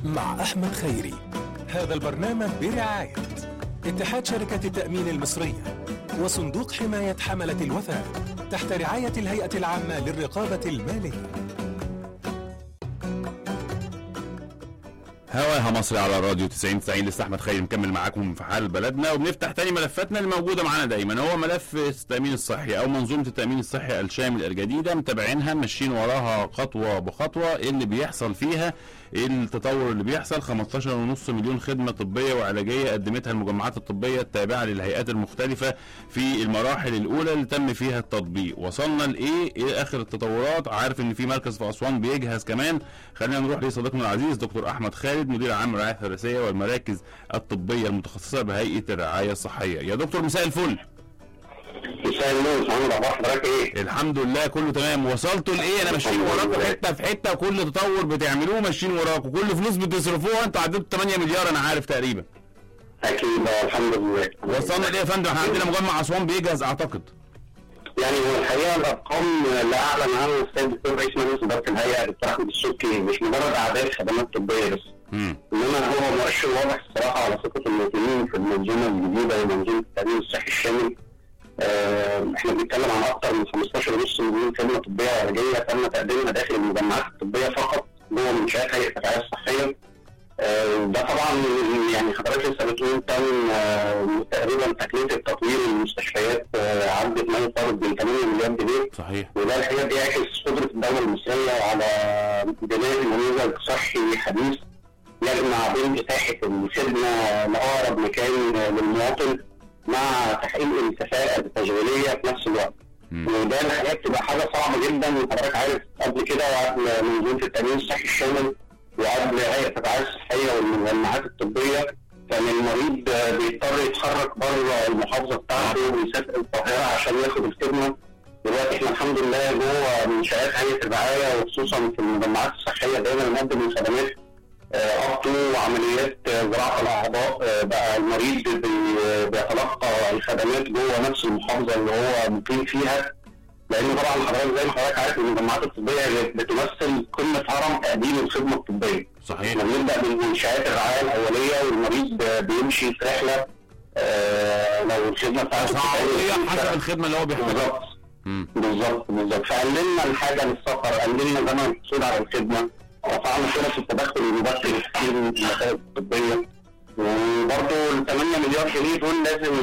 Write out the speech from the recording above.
مع أحمد خيري هذا البرنامج برعاية اتحاد شركة التأمين المصرية وصندوق حماية حملة الوفاء تحت رعاية الهيئة العامة للرقابة المالية هواها مصري على راديو 90 90 لسه احمد خيري مكمل معاكم في حال بلدنا وبنفتح تاني ملفاتنا اللي موجوده معانا دايما هو ملف التامين الصحي او منظومه التامين الصحي الشامل الجديده متابعينها ماشيين وراها خطوه بخطوه ايه اللي بيحصل فيها ايه التطور اللي بيحصل 15.5 مليون خدمه طبيه وعلاجيه قدمتها المجمعات الطبيه التابعه للهيئات المختلفه في المراحل الاولى اللي تم فيها التطبيق وصلنا لايه ايه اخر التطورات عارف ان في مركز في اسوان بيجهز كمان خلينا نروح لصديقنا العزيز دكتور احمد خالد مدير عام الرعايه الثلاثيه والمراكز الطبيه المتخصصه بهيئه الرعايه الصحيه يا دكتور مساء الفل مساء النور محمد اخبار حضرتك ايه؟ الحمد لله كله تمام وصلتوا لايه انا ماشيين وراكم حته في حته وكل تطور بتعملوه ماشيين وراكم كل فلوس بتصرفوها انتوا عديتوا 8 مليار انا عارف تقريبا اكيد آه، الحمد لله وصلنا لايه يا فندم احنا عندنا مجمع اسوان بيجهز اعتقد يعني هو الحقيقه الارقام اللي اعلن عنها السيد الدكتور رئيس مجلس اداره الهيئه دكتور احمد السكي مش مجرد اعداد خدمات طبيه بس امم انما هو مؤشر واضح الصراحه على ثقه المواطنين في المنظومه الجديده ومنظومه التامين الصحي الشامل آه، احنا بنتكلم عن اكثر من 15.5 مليون خدمه طبيه وعلاجيه تم تقديمها داخل المجمعات الطبيه فقط جوه منشات هيئه الرعايه الصحيه آه، ده طبعا يعني حضرتك لسه بتقول تم آه، تقريبا تكلفه تطوير المستشفيات آه، عدت ما يقارب من 8 مليار جنيه صحيح وده الحقيقه بيعكس قدره الدوله المصريه على بناء نموذج صحي حديث يجمع بين اتاحه الخدمه لاقرب مكان للمواطن مع تحقيق الكفاءه التشغيليه في نفس الوقت. مم. وده الحقيقه بتبقى حاجه صعبه جدا وحضرتك عارف قبل كده وقبل منظومه التامين الصحي الشامل وقبل هيئه الرعايه الصحيه والمجمعات الطبيه كان المريض آه، بيضطر يتحرك بره المحافظه بتاعته ويسافر القاهره عشان ياخد الخدمه دلوقتي احنا الحمد لله جوه منشات هيئه الرعايه وخصوصا في المجمعات الصحيه دايما بنقدم خدمات ابطو وعمليات آه، زراعه الاعضاء آه، بقى المريض بي- بيتلقى الخدمات جوه نفس المحافظه اللي هو مقيم فيها لان طبعا حضرتك زي ما حضرتك عارف المجمعات الطبيه بتمثل قمه هرم تقديم الخدمه الطبيه. صحيح احنا بنبدا بمنشات الرعايه الاوليه والمريض بيمشي في رحله آه، لو الخدمه بتاعته صحيح حسب الخدمه اللي هو بيحتاجها بالظبط مم. بالظبط بالظبط فقللنا الحاجه للسفر قللنا زمن الحصول على الخدمه رفعنا فرص التدخل المبكر في كتير من المسائل الطبيه وبرضه ال 8 مليار جنيه دول لازم